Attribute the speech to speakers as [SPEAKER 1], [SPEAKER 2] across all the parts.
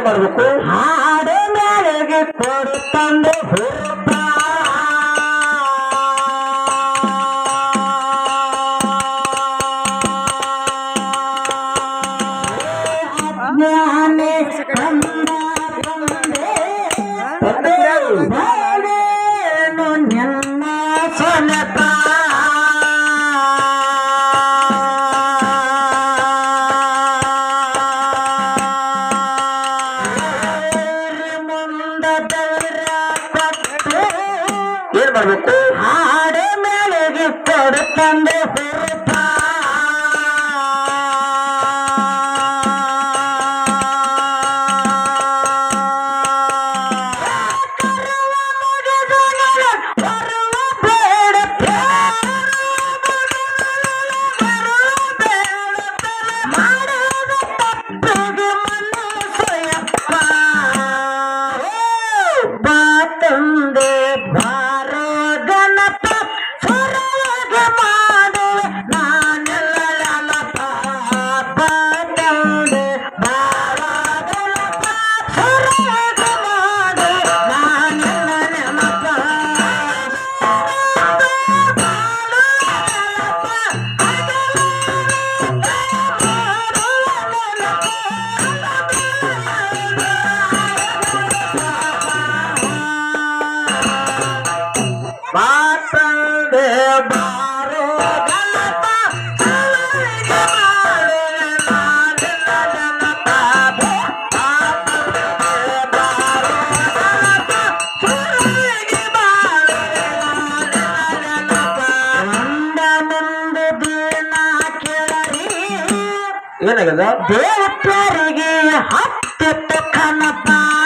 [SPEAKER 1] ಏನ್ ಮಾಡ್ಬೇಕು
[SPEAKER 2] ಹಾಡು ಮೇಲೆಗೆ ಕೊಡು ತಂದು ಹುರುಪ ಅಜ್ಞಾನಿ ಕಂದ ತಂದೆ ಬಾಳೇನು ನಿನ್ನ ಸೊನೆತ ಮುಂದ ಧೈರ್ಯ ಕೊಟ್ಟು
[SPEAKER 1] ಏನ್ ಮಾಡ್ಬೇಕು
[SPEAKER 2] ಹಾಡೆ ಮೇಲೆಗೆ ಕೊಡು ತಂದೆ ಹುರುಪ ತಂದೆ ಬಾರೋ ಗಣಪ ಸುರಗ ಮಾಡು ನಾನೆಲ್ಲ ತಂದೆ ಬಾರೋ ಗಣಪ ಸುರಗ ಮಾಡು ನಾನೆಲ್ಲ ನೆನಪ ಮಾತಂದೆ ಬಾರೋ ಗಣಪ ಸುರಗ ಮಾಡು ನಾನೆಲ್ಲ ನೆನಪ ಮಾತಂದೆ ಬಾರೋ ಗಣಪ ಸುರಗ ಮಾಡು ಮುಂದ ಮುಂದೆ ದಿನ ಕೇಳರಿ
[SPEAKER 1] ಏನಾಗದ
[SPEAKER 2] ದೇವರಿಗೆ ಹತ್ತಿತ್ತು ಕನಪ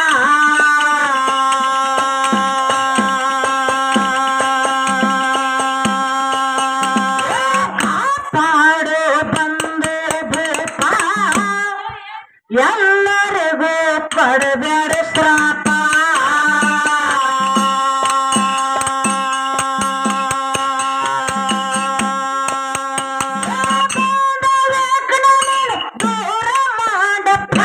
[SPEAKER 2] ಕಾಪಾಡು ಬಂದು ಭೂಪ ಎಲ್ಲರಿಗೂ ಪಡಬೇಡ ಶ್ರಾಪ ದೂರ ಮಾಡಪ್ಪ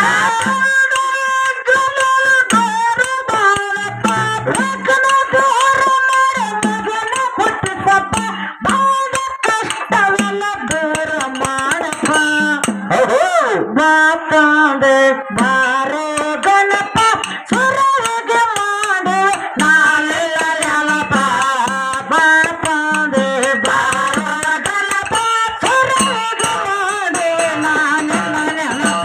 [SPEAKER 2] ದೂರ ಮಗನ ಹುಟ್ಟಿಸಪ್ಪ ಬಾಳ ಕಷ್ಟವೆಲ್ಲ ದೂರ ಮಾಡಪ್ಪ
[SPEAKER 1] ಹೌದು
[SPEAKER 2] ಬಾತಂದೆ ಬಾರೋ ಗಣಪ ಸುರಗ ಮಾಡು ನಾಳೆಲ್ಲಪ್ಪ ಬಾತಂದೆ ಬಾರೋ ಗಣಪ ಸುರಗ ಮಾಡು ನಾನೆಲ್ಲ ನೆನಪ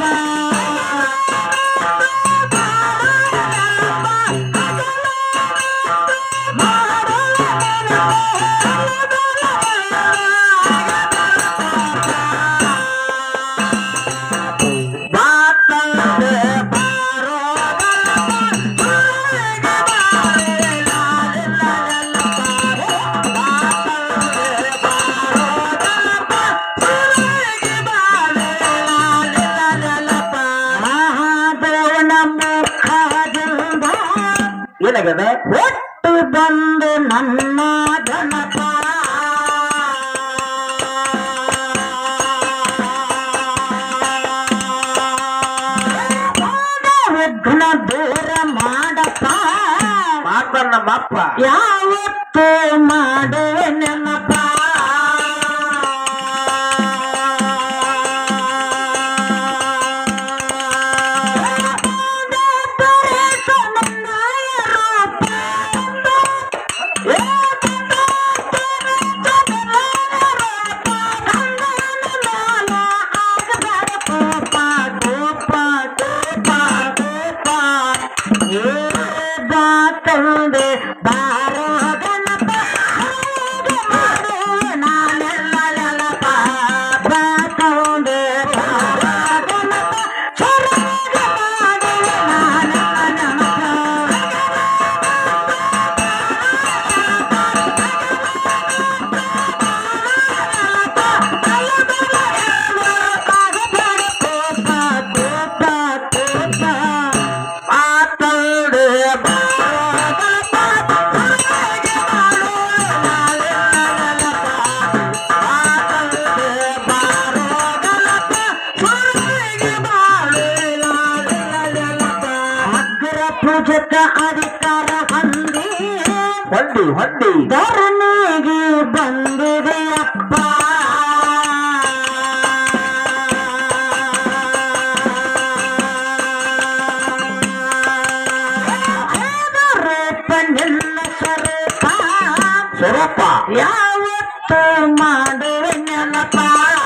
[SPEAKER 2] ಬಾತಂದೆ ಬಾರೋ ಗಣಪ ಸುರಗ ಮಹಾದೇವನ ಮುಖದಿಂದ
[SPEAKER 1] ಏನಾಗದ
[SPEAKER 2] ಒಟ್ಟು ಬಂದು ನನ್ನ ಗಣಪ ವಿಘ್ನ ದೂರ ಮಾಡಪ್ಪ
[SPEAKER 1] ಮಾತನ್ನ ನಮ್ಮಪ್ಪ
[SPEAKER 2] ಯಾವತ್ತು ಮಾಡುವೆ ನೆನಪ ತಂದೆ ಬಾರೋ ಗಣಪ ಅದಕ್ಕ ಅಧಿಕಾರ ಹೊಂದಿ
[SPEAKER 1] ಹೊಂಡಿ ಹೊಂಡಿ
[SPEAKER 2] ಧರಣಿಗೆ ಬಂದಿದೆಯಪ್ಪ ರೂಪ ನಿನ್ನ ಸ್ವರೂಪ
[SPEAKER 1] ಸ್ವರೂಪ
[SPEAKER 2] ಯಾವತ್ತು ಮಾಡುವೆ ನೆನಪ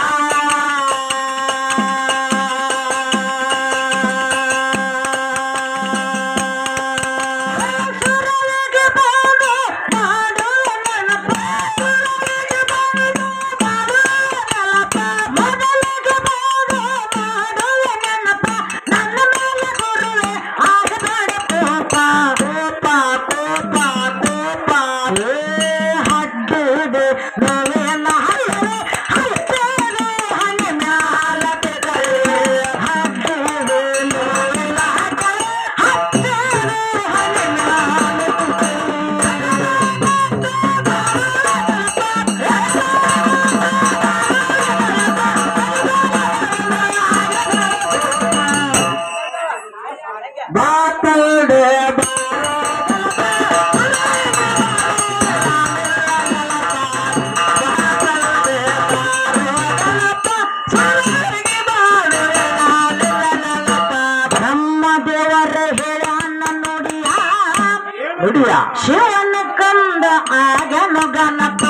[SPEAKER 2] ಸುರಳಿಗೆ ಬಂದು ಮಾಡುವೆ ನೆನಪ ಸುರಳಿಗೆ ಬಂದು ಮಾಡುವೆ ನೆನಪ ಮೊದಲಿಗೆ ಬಂದು ಮಾಡುವೆ ನೆನಪ ನನ್ನ ಮೇಲೆ ಗುರುವೆ ಆಗಬೇಡ ಕೋಪ ಕೋಪ ಕೋಪ ಕೋಪ ಏ ಹಡ್ಡಿದೆ ನೋವೇನ ಹಲ್ಲವೆ ಹಲ್ಪೇನೆ ಹನಿ ಮ್ಯಾಲಕ್ಕೆ ಕಳೆ ಹಡ್ಡಿದೆ ನೋವೇನ ಹಕ್ಕಳೆ ಹತ್ತೇನೆ ಹನಿ ಮ್ಯಾಲಕ್ಕೆ
[SPEAKER 1] ಮಾತಾಡೆ
[SPEAKER 2] ಬ್ರಹ್ಮದೇವರ ಹೇಳನ್ನ ನುಡಿಯ
[SPEAKER 1] ನುಡಿಯ
[SPEAKER 2] ಶಿವನ ಕಂದ ಆಗನು ಗಣಪ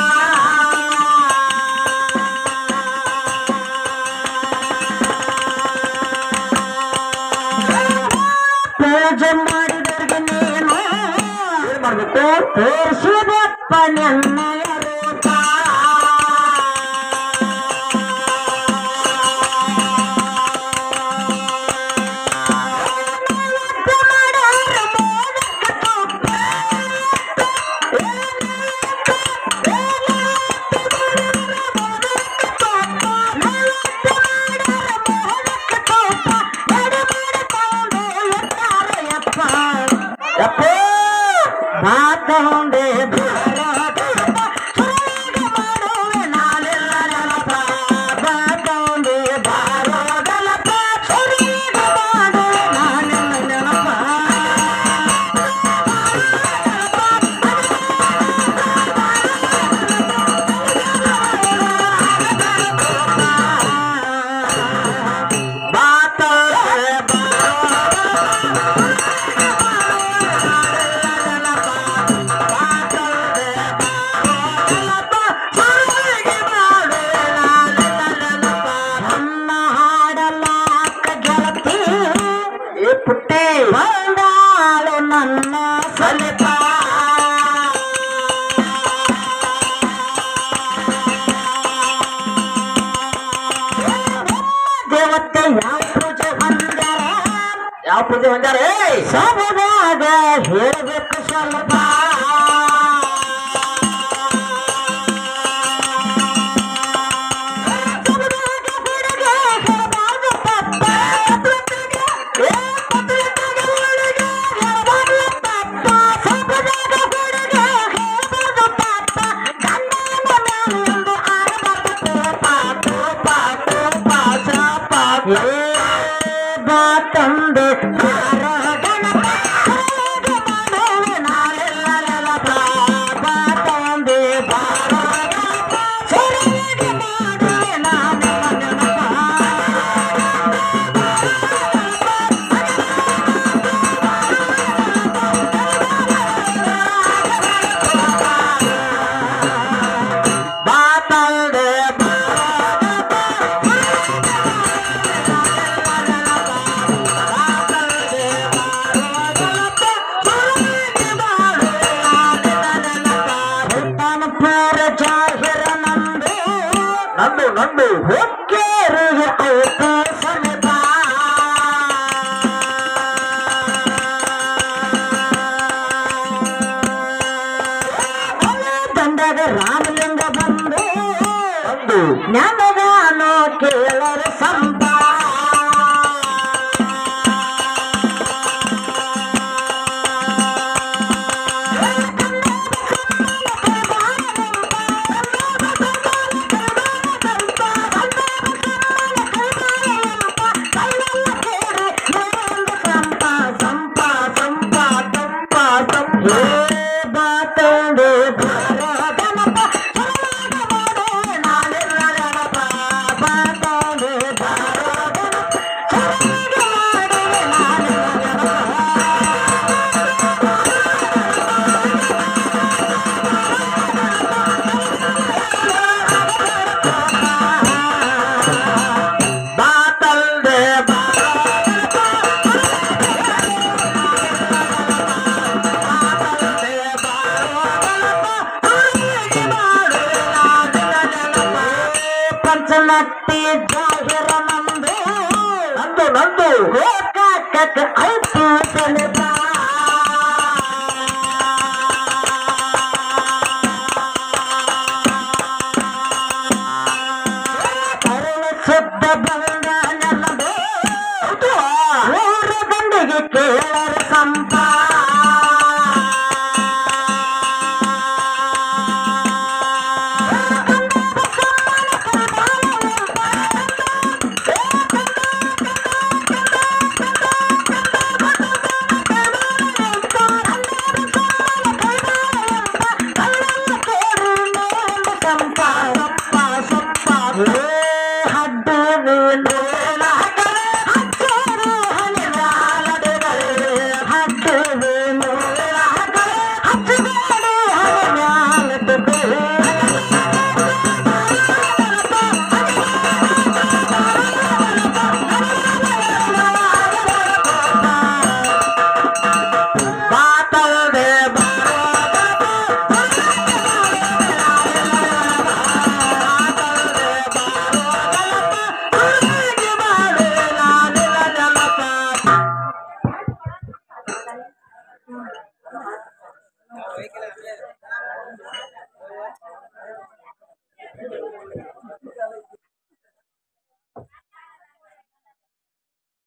[SPEAKER 2] ಪೂಜೆ ಮಾಡಿದವ್ರಿಗೆ ನೀನು
[SPEAKER 1] ಏನ್ ಮಾಡ್ಬೇಕು
[SPEAKER 2] ತೋರಿಸಿದಪ್ಪ ನೆನ್ನೆಯ ರೂಪ
[SPEAKER 1] ಯಪ್ಪ
[SPEAKER 2] ಮಾತೊಂದೆ ಸುರಳಿಗೆ ಮಾಡುವೆ ನಾನೆಲ್ಲ ನೆನಪ ಮಾತೊಂದೆ ಬಾರೋದಲಪ ಸುರಳಿಗೆ ಮಾಡುವೆ ನಾನೆಲ್ಲ ನೆನಪ
[SPEAKER 1] ಮಾತಾಡೆ
[SPEAKER 2] ನನ್ನ ಹಾಡಲಾಕ ಗೆಳತಿ
[SPEAKER 1] ಏ ಪುಟ್ಟಿ
[SPEAKER 2] ಬಂದಾಳು ನನ್ನ ಸಲಿಪ ದೇವತೆ ಯಾವ ಪೂಜೆ ಬಂದರೆ
[SPEAKER 1] ಯಾವ ಪೂಜೆ ಹೊಂದಾರೆ
[SPEAKER 2] ಸಬದಾಗ ಹೇಳಬೇಕು ಸ್ವಲ್ಪ ತಂದೆ ತಂದೆ
[SPEAKER 1] ಮಾತಾಡೆ
[SPEAKER 2] ಪೂರ ಜಾಹಿರ ನಂದು
[SPEAKER 1] ನಂದು ನಂದು
[SPEAKER 2] ಹೊಕ್ಕೇರಿಗೆ ಐತೆ ಸಮೀಪ ತಂದಾಗ ರಾಮಲಿಂಗ ಬಂದು
[SPEAKER 1] ನಂದು
[SPEAKER 2] ನನಗಾನು ಕೇಳರ ಸಂಪ ಸಂಪ ಸಂಪ ಸಂಪ ನಟ್ಟಿ ಜಾಹಿರ ನಂದು
[SPEAKER 1] ನಂದು ನಂದು
[SPEAKER 2] ಗೋಕಾಕಕ್ಕೆ ಐದು ಸೆಲೆಬ ಕರುಳ ಶುದ್ಧ ಬಂದ ನೆನದು ಊರ ದಂಡಿಗೆ ಕೇಳರ ಸಂಪ
[SPEAKER 1] ಮಾತಾಡದೆ
[SPEAKER 2] ¡Ay,